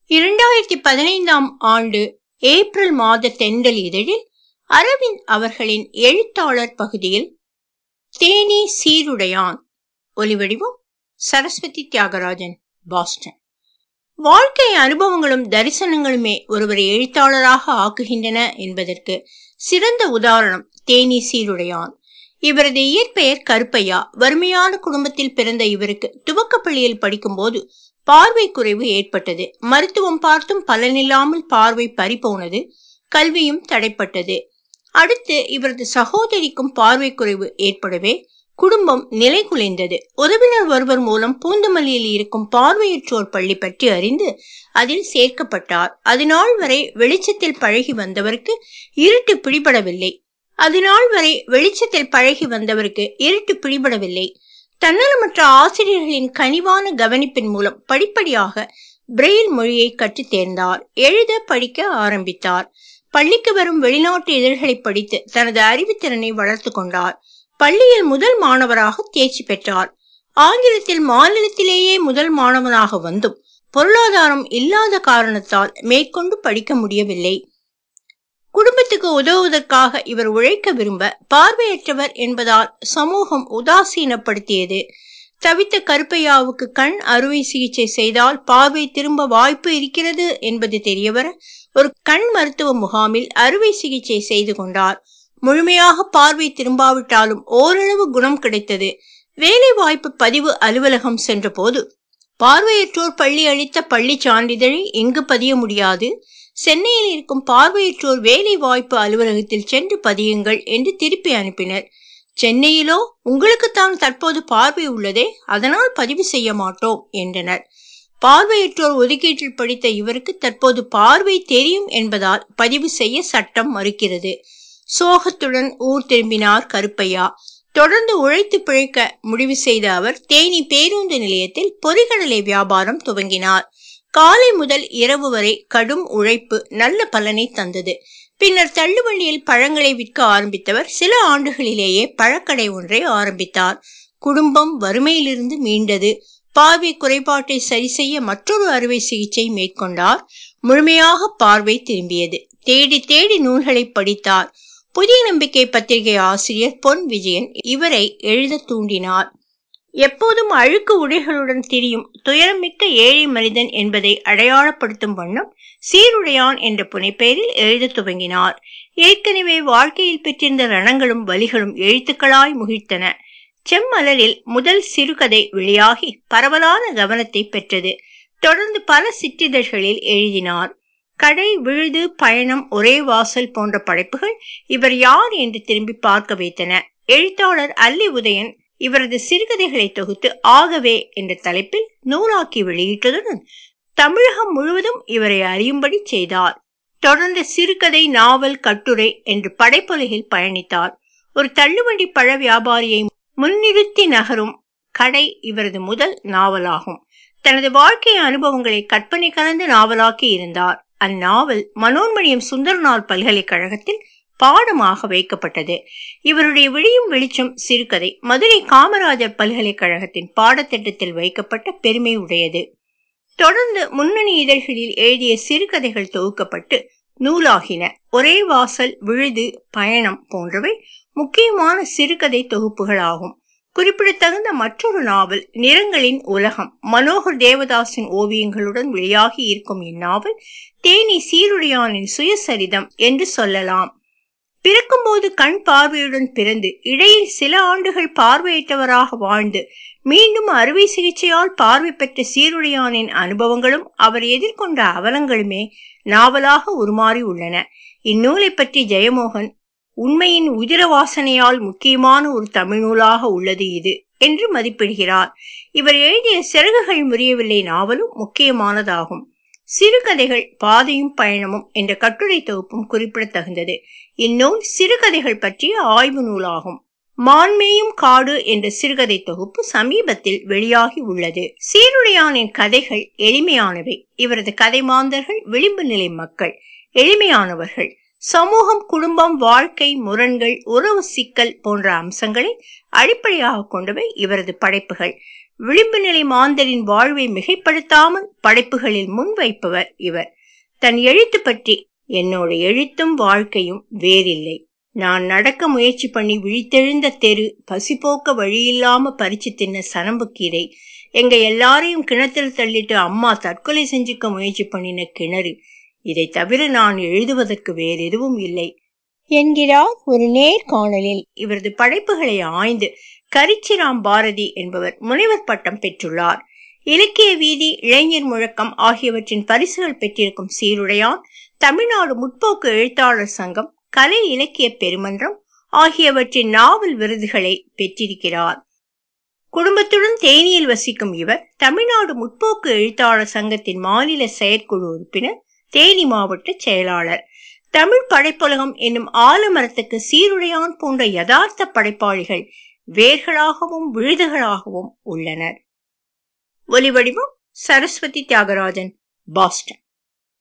இரண்டாயிரத்தி பதினைந்தாம் ஆண்டு ஏப்ரல் மாத தென்றல் இதழில் அரவிந்த் அவர்களின் எழுத்தாளர் பகுதியில் தேனி சீருடையான் ஒலிவடிவம் சரஸ்வதி தியாகராஜன் பாஸ்டன் வாழ்க்கை அனுபவங்களும் தரிசனங்களுமே ஒருவரை எழுத்தாளராக ஆக்குகின்றன என்பதற்கு சிறந்த உதாரணம் தேனி சீருடையான் இவரது இயற்பெயர் கருப்பையா வறுமையான குடும்பத்தில் பிறந்த இவருக்கு துவக்கப்பள்ளியில் படிக்கும்போது பார்வை குறைவு ஏற்பட்டது மருத்துவம் பார்த்தும் பலனில்லாமல் பார்வை பறிபோனது கல்வியும் தடைப்பட்டது அடுத்து இவரது சகோதரிக்கும் பார்வை குறைவு ஏற்படவே குடும்பம் நிலை குலைந்தது உறவினர் ஒருவர் மூலம் பூந்தமல்லியில் இருக்கும் பார்வையற்றோர் பள்ளி பற்றி அறிந்து அதில் சேர்க்கப்பட்டார் அதனால் வரை வெளிச்சத்தில் பழகி வந்தவருக்கு இருட்டு பிடிபடவில்லை அதனால் வரை வெளிச்சத்தில் பழகி வந்தவருக்கு இருட்டு பிடிபடவில்லை தன்னலமற்ற ஆசிரியர்களின் கனிவான கவனிப்பின் மூலம் படிப்படியாக பிரெயில் மொழியை கற்றுத் தேர்ந்தார் எழுத படிக்க ஆரம்பித்தார் பள்ளிக்கு வரும் வெளிநாட்டு இதழ்களை படித்து தனது அறிவுத்திறனை வளர்த்து கொண்டார் பள்ளியில் முதல் மாணவராக தேர்ச்சி பெற்றார் ஆங்கிலத்தில் மாநிலத்திலேயே முதல் மாணவனாக வந்தும் பொருளாதாரம் இல்லாத காரணத்தால் மேற்கொண்டு படிக்க முடியவில்லை குடும்பத்துக்கு உதவுவதற்காக இவர் உழைக்க விரும்ப பார்வையற்றவர் என்பதால் சமூகம் உதாசீனப்படுத்தியது தவித்த கருப்பையாவுக்கு கண் அறுவை சிகிச்சை செய்தால் பார்வை திரும்ப வாய்ப்பு இருக்கிறது என்பது தெரியவர ஒரு கண் மருத்துவ முகாமில் அறுவை சிகிச்சை செய்து கொண்டார் முழுமையாக பார்வை திரும்பாவிட்டாலும் ஓரளவு குணம் கிடைத்தது வேலை வாய்ப்பு பதிவு அலுவலகம் சென்றபோது பார்வையற்றோர் பள்ளி அளித்த பள்ளி சான்றிதழை இங்கு பதிய முடியாது சென்னையில் இருக்கும் பார்வையற்றோர் வேலை வாய்ப்பு அலுவலகத்தில் சென்று பதியுங்கள் என்று திருப்பி அனுப்பினர் சென்னையிலோ உங்களுக்குத்தான் தற்போது பார்வை உள்ளதே அதனால் பதிவு செய்ய மாட்டோம் என்றனர் பார்வையற்றோர் ஒதுக்கீட்டில் படித்த இவருக்கு தற்போது பார்வை தெரியும் என்பதால் பதிவு செய்ய சட்டம் மறுக்கிறது சோகத்துடன் ஊர் திரும்பினார் கருப்பையா தொடர்ந்து உழைத்து பிழைக்க முடிவு செய்த அவர் தேனி பேருந்து நிலையத்தில் பொறிகடலை வியாபாரம் துவங்கினார் காலை முதல் இரவு வரை கடும் உழைப்பு நல்ல பலனை தந்தது பின்னர் தள்ளுவண்டியில் பழங்களை விற்க ஆரம்பித்தவர் சில ஆண்டுகளிலேயே பழக்கடை ஒன்றை ஆரம்பித்தார் குடும்பம் வறுமையிலிருந்து மீண்டது பார்வை குறைபாட்டை சரி செய்ய மற்றொரு அறுவை சிகிச்சை மேற்கொண்டார் முழுமையாக பார்வை திரும்பியது தேடி தேடி நூல்களை படித்தார் புதிய நம்பிக்கை பத்திரிகை ஆசிரியர் பொன் விஜயன் இவரை எழுத தூண்டினார் எப்போதும் அழுக்கு உடைகளுடன் திரியும் துயரமிக்க ஏழை மனிதன் என்பதை அடையாளப்படுத்தும் வண்ணம் சீருடையான் என்ற புனைப்பெயரில் எழுத துவங்கினார் ஏற்கனவே வாழ்க்கையில் பெற்றிருந்த ரணங்களும் வலிகளும் எழுத்துக்களாய் முகிழ்த்தன செம்மலரில் முதல் சிறுகதை வெளியாகி பரவலான கவனத்தை பெற்றது தொடர்ந்து பல சிற்றிதழ்களில் எழுதினார் கடை விழுது பயணம் ஒரே வாசல் போன்ற படைப்புகள் இவர் யார் என்று திரும்பி பார்க்க வைத்தன எழுத்தாளர் அல்லி உதயன் இவரது சிறுகதைகளை தொகுத்து ஆகவே என்ற தலைப்பில் நூலாக்கி வெளியிட்டதுடன் தமிழகம் முழுவதும் இவரை அறியும்படி செய்தார் தொடர்ந்து சிறுகதை நாவல் கட்டுரை என்று படைப்பொலியில் பயணித்தார் ஒரு தள்ளுவண்டி பழ வியாபாரியை முன்னிறுத்தி நகரும் கடை இவரது முதல் நாவலாகும் தனது வாழ்க்கை அனுபவங்களை கற்பனை கலந்து நாவலாக்கி இருந்தார் அந்நாவல் மனோன்மணியம் சுந்தரநாள் பல்கலைக்கழகத்தில் பாடமாக வைக்கப்பட்டது இவருடைய விழியும் வெளிச்சம் சிறுகதை மதுரை காமராஜர் பல்கலைக்கழகத்தின் பாடத்திட்டத்தில் வைக்கப்பட்ட பெருமை உடையது தொடர்ந்து முன்னணி இதழ்களில் எழுதிய சிறுகதைகள் தொகுக்கப்பட்டு நூலாகின ஒரே வாசல் விழுது பயணம் போன்றவை முக்கியமான சிறுகதை தொகுப்புகள் ஆகும் குறிப்பிடத்தகுந்த மற்றொரு நாவல் நிறங்களின் உலகம் மனோகர் தேவதாசின் ஓவியங்களுடன் வெளியாகி இருக்கும் இந்நாவல் தேனி சீருடையானின் சுயசரிதம் என்று சொல்லலாம் பிறக்கும்போது கண் பார்வையுடன் பிறந்து இடையில் சில ஆண்டுகள் பார்வையற்றவராக வாழ்ந்து மீண்டும் அறுவை சிகிச்சையால் பார்வை பெற்ற சீருடையானின் அனுபவங்களும் அவர் எதிர்கொண்ட அவலங்களுமே நாவலாக உருமாறி உள்ளன இந்நூலை பற்றி ஜெயமோகன் உண்மையின் உதிர வாசனையால் முக்கியமான ஒரு தமிழ் நூலாக உள்ளது இது என்று மதிப்பிடுகிறார் இவர் எழுதிய சிறகுகள் முறியவில்லை நாவலும் முக்கியமானதாகும் சிறுகதைகள் பாதையும் பயணமும் என்ற கட்டுரை தொகுப்பும் குறிப்பிடத்தகுந்தது இந்நூல் சிறுகதைகள் பற்றிய ஆய்வு நூலாகும் மான்மேயும் காடு என்ற சிறுகதை தொகுப்பு சமீபத்தில் வெளியாகி உள்ளது சீருடையானின் கதைகள் எளிமையானவை இவரது கதை மாந்தர்கள் விளிம்பு நிலை மக்கள் எளிமையானவர்கள் சமூகம் குடும்பம் வாழ்க்கை முரண்கள் உறவு சிக்கல் போன்ற அம்சங்களை அடிப்படையாக கொண்டவை இவரது படைப்புகள் விளிம்பு நிலை மாந்தரின் வாழ்வை மிகைப்படுத்தாமல் படைப்புகளில் முன்வைப்பவர் இவர் தன் எழுத்து பற்றி என்னோட எழுத்தும் வாழ்க்கையும் வேறில்லை நான் நடக்க முயற்சி பண்ணி விழித்தெழுந்த தெரு பசிபோக்க வழியில்லாம பறிச்சு தின்ன சனம்புக்கீரை எங்க எல்லாரையும் கிணத்தில் தள்ளிட்டு அம்மா தற்கொலை செஞ்சுக்க முயற்சி பண்ணின கிணறு இதை தவிர நான் எழுதுவதற்கு வேறெதுவும் இல்லை என்கிறார் ஒரு நேர்காணலில் இவரது படைப்புகளை ஆய்ந்து கரிச்சிராம் பாரதி என்பவர் முனைவர் பட்டம் பெற்றுள்ளார் இலக்கிய வீதி இளைஞர் முழக்கம் ஆகியவற்றின் பரிசுகள் பெற்றிருக்கும் சீருடையான் தமிழ்நாடு முற்போக்கு எழுத்தாளர் சங்கம் கலை இலக்கிய பெருமன்றம் ஆகியவற்றின் நாவல் விருதுகளை பெற்றிருக்கிறார் குடும்பத்துடன் தேனியில் வசிக்கும் இவர் தமிழ்நாடு முற்போக்கு எழுத்தாளர் சங்கத்தின் மாநில செயற்குழு உறுப்பினர் தேனி மாவட்ட செயலாளர் தமிழ் படைப்புலகம் என்னும் ஆலமரத்துக்கு சீருடையான் போன்ற யதார்த்த படைப்பாளிகள் வேர்களாகவும் விழுதுகளாகவும் உள்ளனர் ஒலிவடிவம் சரஸ்வதி தியாகராஜன் பாஸ்டன்